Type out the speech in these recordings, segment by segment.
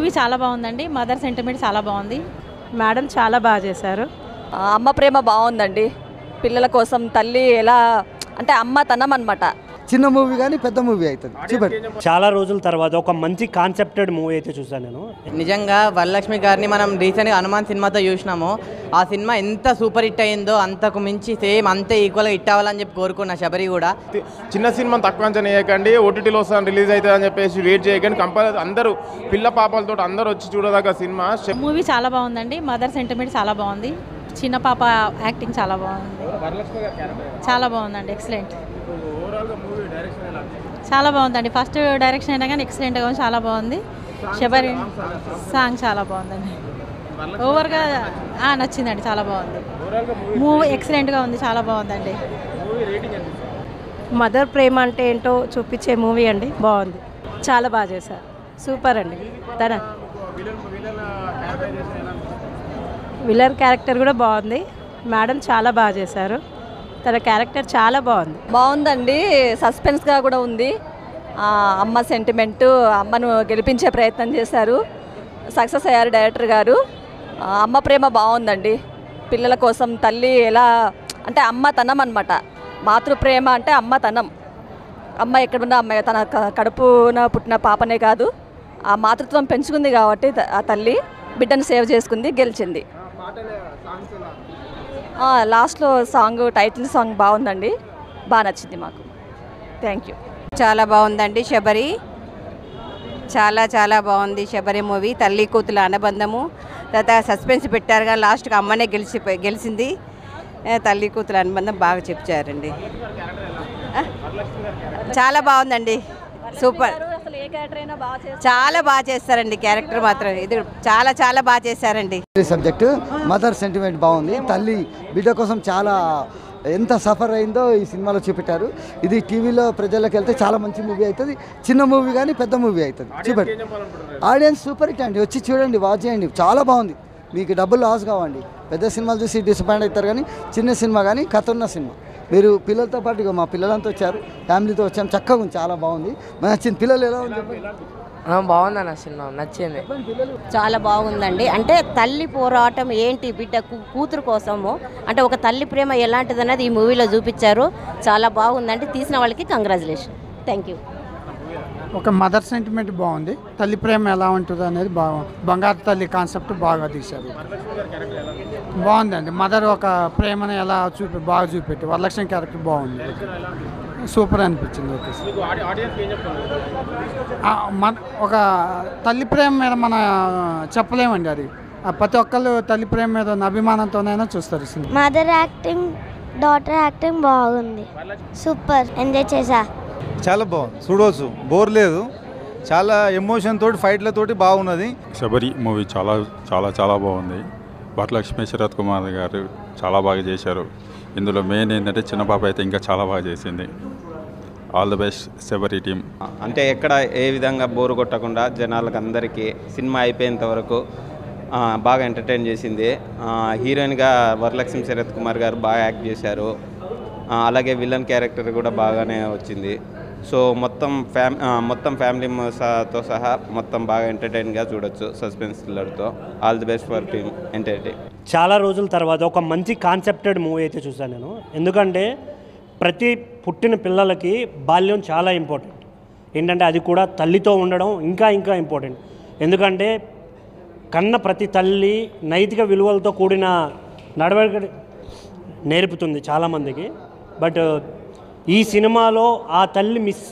Movie చాలా బాగుందండి mother sentiment చాలా బాగుంది మేడం చాలా బాగా చేశారు ఆ, అమ్మ ప్రేమ బాగుందండి పిల్లల కోసం తల్లి ఎలా అంటే అమ్మ తనం అనమాట చిన్న మూవీ కానీ పెద్ద మూవీ అవుతుంది చూపెట్టు చాలా రోజుల తర్వాత ఒక మంచి కాన్సెప్టెడ్ మూవీ అయితే చూసాను నేను నిజంగా వరలక్ష్మి గారిని మనం రీసెంట్గా హనుమాన్ సినిమాతో చూసినాము ఆ సినిమా ఎంత సూపర్ హిట్ అయిందో అంతకు మించి సేమ్ అంతే ఈక్వల్గా హిట్ అవ్వాలని చెప్పి కోరుకున్న శబరి కూడా చిన్న సినిమా తక్కువ అంచనా వేయకండి ఓటీటీలో వస్తాను రిలీజ్ అవుతుంది అని చెప్పేసి వెయిట్ చేయకండి కంపల్సరీ అందరూ పిల్ల పాపలతో అందరూ వచ్చి చూడదగ్గ సినిమా మూవీ చాలా బాగుందండి మదర్ సెంటిమెంట్ చాలా బాగుంది చిన్న పాప యాక్టింగ్ చాలా బాగుంది చాలా బాగుందండి ఎక్సలెంట్ చాలా బాగుందండి ఫస్ట్ డైరెక్షన్ అయినా కానీ ఎక్సలెంట్గా ఉంది చాలా బాగుంది శబరి సాంగ్ చాలా బాగుందండి ఓవర్గా ఆ, నచ్చిందండి చాలా బాగుంది మూవీ ఎక్సలెంట్గా ఉంది చాలా బాగుందండి మదర్ ప్రేమ అంటే ఏంటో చూపించే మూవీ అండి బాగుంది చాలా బాగా చేశారు సూపర్ అండి తన విలన్ క్యారెక్టర్ కూడా బాగుంది మేడం చాలా బాగా చేశారు తన క్యారెక్టర్ చాలా బాగుంది బాగుందండి సస్పెన్స్గా కూడా ఉంది ఆ, అమ్మ సెంటిమెంట్ అమ్మను గెలిపించే ప్రయత్నం చేశారు సక్సెస్ అయ్యారు డైరెక్టర్ గారు ఆ, అమ్మ ప్రేమ బాగుందండి పిల్లల కోసం తల్లి ఎలా అంటే అమ్మ తనం అనమాట మాతృ ప్రేమ అంటే అమ్మ తనం అమ్మ ఎక్కడున్న అమ్మాయి తన క- కడుపున పుట్టిన పాపనే కాదు ఆ మాతృత్వం పెంచుకుంది కాబట్టి త- ఆ తల్లి బిడ్డను సేవ్ చేసుకుంది గెలిచింది ఆ, లాస్ట్లో సాంగ్ టైటిల్ సాంగ్ బాగుందండి బాగా నచ్చింది మాకు థ్యాంక్ యూ చాలా బాగుందండి శబరి చాలా చాలా బాగుంది శబరి మూవీ తల్లి కూతుల అనుబంధము తర్వాత సస్పెన్స్ పెట్టారుగా లాస్ట్కి అమ్మనే గెలిచి గెలిచింది ఏ, తల్లి కూతుల అనుబంధం బాగా చెప్పారండి ఆ? చాలా బాగుందండి సూపర్ అసలు ఏ క్యారెక్టర్ అయినా బాగా చేస్తారు చాలా బాగా చేస్తారండి క్యారెక్టర్ మాత్రం ఇది చాలా చాలా బాగా చేశారండి సబ్జెక్టు మదర్ సెంటిమెంట్ బాగుంది తల్లి బిడ్డ కోసం చాలా ఎంత సఫర్ అయిందో ఈ సినిమాలో చూపెట్టారు ఇది టీవీలో ప్రజలకు వెళ్తే చాలా మంచి మూవీ అవుతుంది చిన్న మూవీ కానీ పెద్ద మూవీ అవుతుంది చూపెట్టు ఆడియన్స్ సూపర్ హిట్ అండి వచ్చి చూడండి వాచ్ చేయండి చాలా బాగుంది మీకు డబ్బులు లాస్ కావండి పెద్ద సినిమాలు చూసి డిసప్పాయింట్ అవుతారు కానీ చిన్న సినిమా కానీ కథ ఉన్న సినిమా మీరు పిల్లలతో పాటు ఇగో మా పిల్లలంతా వచ్చారు ఫ్యామిలీతో వచ్చాం చక్కగా ఉంది చాలా బాగుంది మన నచ్చింది పిల్లలు ఎలా ఉంది చెప్పండి బాగుందన్న సినిమా నచ్చింది చాలా బాగుందండి అంటే తల్లి పోరాటం ఏంటి బిడ్డ కూ- కూతురు కోసము అంటే ఒక తల్లి ప్రేమ ఎలాంటిది అనేది ఈ మూవీలో చూపించారు చాలా బాగుందండి తీసిన వాళ్ళకి కంగ్రాచులేషన్ థ్యాంక్ యూ ఒక మదర్ సెంటిమెంట్ బాగుంది తల్లి ప్రేమ ఎలా ఉంటుంది అనేది బాగా బంగారు తల్లి కాన్సెప్ట్ బాగా తీశారు బాగుందండి మదర్ ఒక ప్రేమను ఎలా చూపి బాగా చూపెట్టి వరలక్ష్మి క్యారెక్టర్ బాగుంది సూపర్ అనిపించింది ఓకే సార్. ఆ, మన ఒక తల్లి ప్రేమ మీద మన చెప్పలేమండి అది ఆ, ప్రతి ఒక్కళ్ళు తల్లి ప్రేమ మీద ఉన్న అభిమానంతోనైనా చూస్తారు ఈ cinema mother acting daughter acting బాగుంది సూపర్ ఎంజాయ్ చేసా చాలా బాగుంది చూడవచ్చు బోర్ లేదు చాలా ఎమోషన్ తోటి ఫైట్లతోటి బాగున్నది శబరి మూవీ చాలా చాలా చాలా బాగుంది వరలక్ష్మి శరత్ కుమార్ గారు చాలా బాగా చేశారు ఇందులో మెయిన్ ఏంటంటే చిన్న పాప అయితే ఇంకా చాలా బాగా చేసింది all the best Sabari team అంటే ఎక్కడ ఏ విధంగా బోరు కొట్టకుండా జనాలకు అందరికీ సినిమా అయిపోయేంత వరకు ఆ, బాగా ఎంటర్టైన్ చేసింది ఆ, హీరోయిన్గా వరలక్ష్మి శరత్ కుమార్ గారు బాగా యాక్ట్ చేశారు ఆ, అలాగే విలన్ క్యారెక్టర్ కూడా బాగానే వచ్చింది సో మొత్తం ఫ్యామ్ ఆ, మొత్తం ఫ్యామిలీ తో సహా మొత్తం బాగా ఎంటర్టైన్గా చూడొచ్చు సస్పెన్స్ థ్రిల్లర్తో all the best for team entertain చాలా రోజుల తర్వాత ఒక మంచి కాన్సెప్టెడ్ మూవీ అయితే చూసాను నేను ఎందుకంటే ప్రతి పుట్టిన పిల్లలకి బాల్యం చాలా ఇంపార్టెంట్ ఏంటంటే అది కూడా తల్లితో ఉండడం ఇంకా ఇంకా ఇంపార్టెంట్ ఎందుకంటే కన్న ప్రతి తల్లి నైతిక విలువలతో కూడిన నడవడిక నేర్పుతుంది చాలామందికి బట్ ఈ సినిమాలో ఆ తల్లి మిస్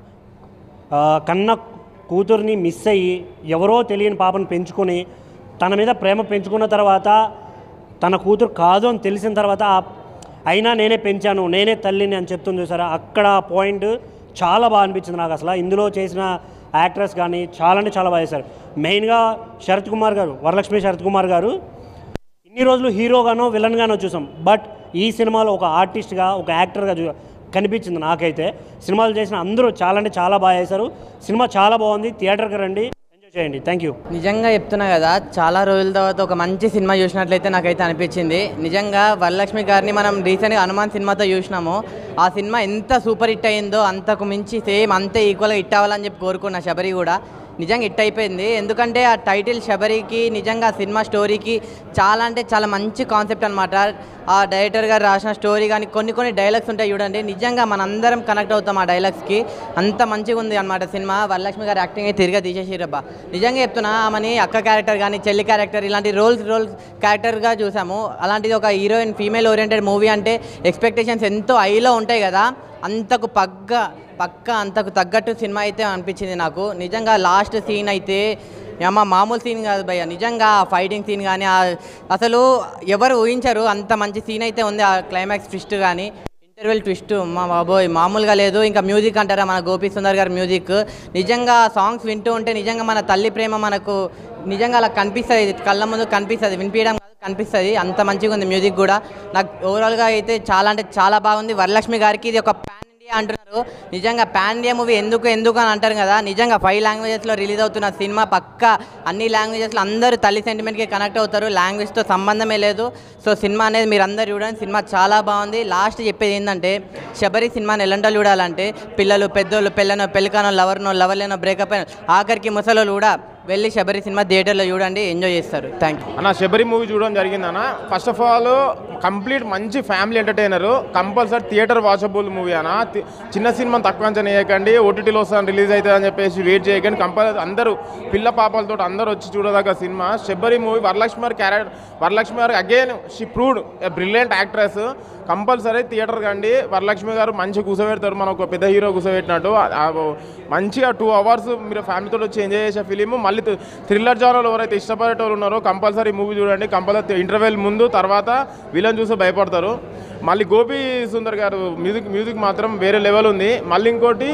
ఆ, కన్న కూతుర్ని మిస్ అయ్యి ఎవరో తెలియని పాపను పెంచుకొని తన మీద ప్రేమ పెంచుకున్న తర్వాత తన కూతురు కాదు అని తెలిసిన తర్వాత ఆ- అయినా నేనే పెంచాను నేనే తల్లిని అని చెప్తుంది చూసారా అక్కడ పాయింట్ చాలా బాగా అనిపించింది నాకు అసలు ఇందులో చేసిన యాక్ట్రెస్ కానీ చాలా అంటే చాలా బాగా చేశారు మెయిన్గా శరత్ కుమార్ గారు వరలక్ష్మి శరత్ కుమార్ గారు ఇన్ని రోజులు హీరోగానో విలన్గానో చూసాం బట్ ఈ సినిమాలో ఒక ఆర్టిస్ట్గా ఒక యాక్టర్గా చూ కనిపించింది నాకైతే సినిమాలు చేసిన అందరూ చాలా అంటే చాలా బాగా చేశారు సినిమా చాలా బాగుంది థియేటర్కి రండి ఎంజాయ్ చేయండి థ్యాంక్ యూ నిజంగా చెప్తున్నా కదా చాలా రోజుల తర్వాత ఒక మంచి సినిమా చూసినట్లయితే నాకైతే అనిపించింది నిజంగా వరలక్ష్మి గారిని మనం రీసెంట్గా హనుమాన్ సినిమాతో చూసినాము ఆ సినిమా ఎంత సూపర్ హిట్ అయిందో అంతకు మించి సేమ్ అంతే ఈక్వల్గా హిట్ అవ్వాలని చెప్పి కోరుకున్న శబరి కూడా నిజంగా హిట్ అయిపోయింది ఎందుకంటే ఆ టైటిల్ శబరికి నిజంగా ఆ సినిమా స్టోరీకి చాలా అంటే చాలా మంచి కాన్సెప్ట్ అనమాట ఆ డైరెక్టర్ గారు రాసిన స్టోరీ కానీ కొన్ని కొన్ని డైలాగ్స్ ఉంటాయి చూడండి నిజంగా మనందరం కనెక్ట్ అవుతాం ఆ డైలాగ్స్కి అంత మంచిగా ఉంది అనమాట సినిమా వరలక్ష్మి గారి యాక్టింగ్ అయితే తిరిగా తీసేసిరబ్బా నిజంగా చెప్తున్నా ఆమెని అక్క క్యారెక్టర్ కానీ చెల్లి క్యారెక్టర్ ఇలాంటి రోల్స్ రోల్స్ క్యారెక్టర్గా చూసాము అలాంటిది ఒక హీరోయిన్ ఫీమేల్ ఓరియంటెడ్ మూవీ అంటే ఎక్స్పెక్టేషన్స్ ఎంతో హైలో ఉంటాయి కదా అంతకు పగ్గ పక్క అంతకు తగ్గట్టు సినిమా అయితే అనిపించింది నాకు నిజంగా లాస్ట్ సీన్ అయితే అమ్మ మామూలు సీన్ కాదు భయ్య నిజంగా ఆ ఫైటింగ్ సీన్ కానీ అసలు ఎవరు ఊహించరు అంత మంచి సీన్ అయితే ఉంది ఆ క్లైమాక్స్ ట్విస్ట్ కానీ ఇంటర్వెల్ ట్విస్ట్ మా బాబోయ్ మామూలుగా లేదు ఇంకా మ్యూజిక్ అంటారా మన గోపి సుందర్ గారి మ్యూజిక్ నిజంగా సాంగ్స్ వింటూ ఉంటే నిజంగా మన తల్లి ప్రేమ మనకు నిజంగా అలా కనిపిస్తుంది కళ్ళ ముందు కనిపిస్తుంది వినిపించడం కాదు కనిపిస్తుంది అంత మంచిగా ఉంది మ్యూజిక్ కూడా నాకు ఓవరాల్గా అయితే చాలా అంటే చాలా బాగుంది వరలక్ష్మి గారికి ఇది ఒక పాన్ ఇండియా అంటున్నారు నిజంగా పాన్ ఇండియా మూవీ ఎందుకు ఎందుకు అని అంటారు కదా నిజంగా ఫైవ్ లాంగ్వేజెస్లో రిలీజ్ అవుతున్న సినిమా పక్క అన్ని లాంగ్వేజెస్లో అందరూ తల్లి సెంటిమెంట్కి కనెక్ట్ అవుతారు లాంగ్వేజ్తో సంబంధమే లేదు సో సినిమా అనేది మీరు అందరు చూడండి సినిమా చాలా బాగుంది లాస్ట్ చెప్పేది ఏంటంటే శబరి సినిమాని ఎలాంటి చూడాలంటే పిల్లలు పెద్దోళ్ళు పెళ్ళనో పెళ్ళికానో లవర్నో లవర్లేనో బ్రేకప్ అయిన ఆఖరికి ముసలోళ్ళు కూడా వెళ్ళి శబరి సినిమా థియేటర్లో చూడండి ఎంజాయ్ చేస్తారు థ్యాంక్ యూ అన్న శబరి మూవీ చూడడం జరిగింది అన్న ఫస్ట్ ఆఫ్ ఆల్ కంప్లీట్ మంచి family entertainer compulsory theatre watchable movie అన్న తి- చిన్న సినిమా తక్కువ అంచనా వేయకండి ఓటీటీలో వస్తాను రిలీజ్ అవుతుంది అని చెప్పేసి వెయిట్ చేయకండి కంపల్సరీ అందరూ పిల్ల పాపలతో అందరూ వచ్చి చూడదగ్గ సినిమా శబరి మూవీ వరలక్ష్మి గారి character Varalakshmi garu again she proved a brilliant actress compulsory theatre కండి వరలక్ష్మి గారు మంచిగా కూర్చోబెడతారు మన ఒక పెద్ద హీరో కూర్చోబెట్టినట్టు ఆ- ఆ మంచిగా టూ అవర్స్ మీరు ఫ్యామిలీతో వచ్చి ఎంజాయ్ చేసే ఫిలిం మళ్ళీ థ్రిల్లర్ జానర్లో ఎవరైతే ఇష్టపడేటోళ్ళు ఉన్నారో కంపల్సరీ మూవీ చూడండి కంపల్సరీ ఇంటర్వెల్ ముందు తర్వాత వీళ్ళని చూసి భయపడతారు మళ్ళీ గోపి సుందర్ గారు మ్యూజిక్ మ్యూజిక్ మాత్రం వేరే లెవెల్ ఉంది మళ్ళీ ఇంకోటి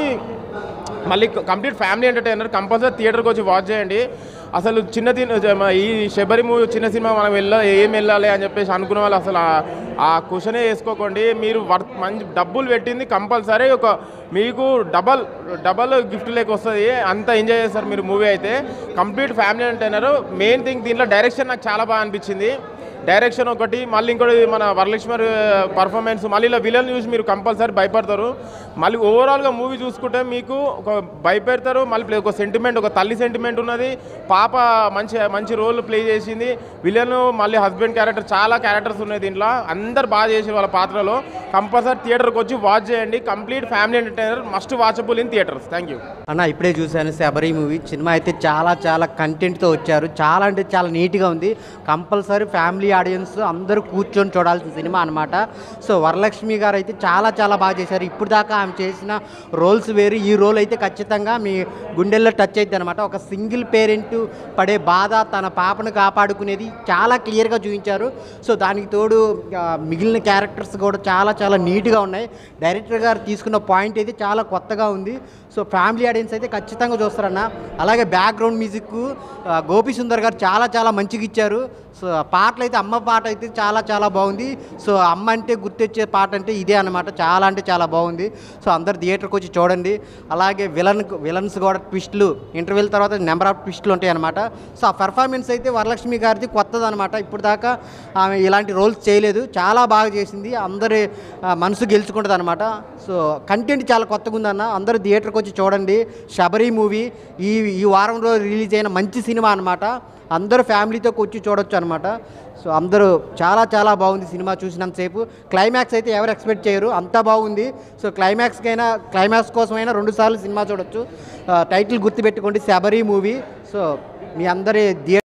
మళ్ళీ కంప్లీట్ ఫ్యామిలీ ఎంటర్టైనర్ కంపల్సరీ థియేటర్కి వచ్చి వాచ్ చేయండి అసలు చిన్న తిన ఈ శబరి మూవీ చిన్న సినిమా మనం వెళ్ళ ఏం వెళ్ళాలి అని చెప్పేసి అనుకున్న వాళ్ళు అసలు ఆ- ఆ క్వశ్చనే వేసుకోకండి మీరు వర్త్ మంచి డబ్బులు పెట్టింది కంపల్సరీ ఒక మీకు డబల్ డబల్ గిఫ్ట్ లేక వస్తుంది అంత ఎంజాయ్ చేస్తారు మీరు మూవీ అయితే complete family entertainer main thing దీంట్లో డైరెక్షన్ నాకు చాలా బాగా అనిపించింది డైరెక్షన్ ఒకటి మళ్ళీ ఇంకోటి మన వరలక్ష్మి పర్ఫార్మెన్స్ మళ్ళీ ఇలా విలన్ చూసి మీరు కంపల్సరీ భయపడతారు మళ్ళీ ఓవరాల్గా మూవీ చూసుకుంటే మీకు ఒక భయపెడతారు మళ్ళీ ప్లే- ఒక సెంటిమెంట్ ఒక తల్లి సెంటిమెంట్ ఉన్నది పాప మంచి మంచి రోల్ ప్లే చేసింది విలన్ మళ్ళీ హస్బెండ్ క్యారెక్టర్ చాలా క్యారెక్టర్స్ ఉన్నాయి దీంట్లో అందరు బాగా చేసి వాళ్ళ పాత్రలో కంపల్సరీ థియేటర్కి వచ్చి వాచ్ చేయండి complete family entertainer must watchable in theatres thank you అన్న ఇప్పుడే చూశాను శబరి మూవీ సినిమా అయితే చాలా చాలా కంటెంట్తో వచ్చారు చాలా అంటే చాలా నీట్గా ఉంది కంపల్సరీ ఫ్యామిలీ ఆడియన్స్ అందరూ కూర్చొని చూడాల్సిన సినిమా అనమాట సో వరలక్ష్మి గారు అయితే చాలా చాలా బాగా చేశారు ఇప్పుడు దాకా ఆమె చేసిన రోల్స్ వేరు ఈ రోల్ అయితే ఖచ్చితంగా మీ గుండెల్లో టచ్ అవుతుంది అనమాట ఒక సింగిల్ పేరెంట్ పడే బాధ తన పాపను కాపాడుకునేది చాలా క్లియర్గా చూపించారు సో దానికి తోడు ఆ, మిగిలిన క్యారెక్టర్స్ కూడా చాలా చాలా నీట్గా ఉన్నాయి డైరెక్టర్ గారు తీసుకున్న పాయింట్ అయితే చాలా కొత్తగా ఉంది సో ఫ్యామిలీ ఆడియన్స్ అయితే ఖచ్చితంగా చూస్తారన్న అలాగే బ్యాక్గ్రౌండ్ మ్యూజిక్ ఆ, గోపి సుందర్ గారు చాలా చాలా మంచిగా ఇచ్చారు సో ఆ పాటలు అయితే అమ్మ పాట అయితే చాలా చాలా బాగుంది సో అమ్మ అంటే గుర్తొచ్చే పాట అంటే ఇదే అనమాట చాలా అంటే చాలా బాగుంది సో అందరు థియేటర్కి వచ్చి చూడండి అలాగే విలన్ విలన్స్ కూడా ట్విస్ట్లు ఇంటర్వ్యూల తర్వాత నెంబర్ ఆఫ్ ట్విస్ట్లు ఉంటాయి అనమాట సో ఆ పెర్ఫార్మెన్స్ అయితే వరలక్ష్మి గారిది కొత్తది అనమాట ఇప్పుడు దాకా ఆమె ఇలాంటి రోల్స్ చేయలేదు చాలా బాగా చేసింది అందరి ఆ, మనసు గెలుచుకుంటుంది అనమాట సో కంటెంట్ చాలా కొత్తగా ఉందన్న అందరూ థియేటర్కి వచ్చి చూడండి శబరి మూవీ ఈ ఈ వారంలో రిలీజ్ అయిన మంచి సినిమా అనమాట అందరూ ఫ్యామిలీతో వచ్చి చూడొచ్చు అనమాట సో అందరూ చాలా చాలా బాగుంది సినిమా చూసినంతసేపు క్లైమాక్స్ అయితే ఎవరు ఎక్స్పెక్ట్ చేయరు అంతా బాగుంది సో క్లైమాక్స్కైనా క్లైమాక్స్ కోసమైనా రెండుసార్లు సినిమా చూడొచ్చు ఆ, టైటిల్ గుర్తుపెట్టుకోండి శబరి మూవీ సో మీ అందరి థియేటర్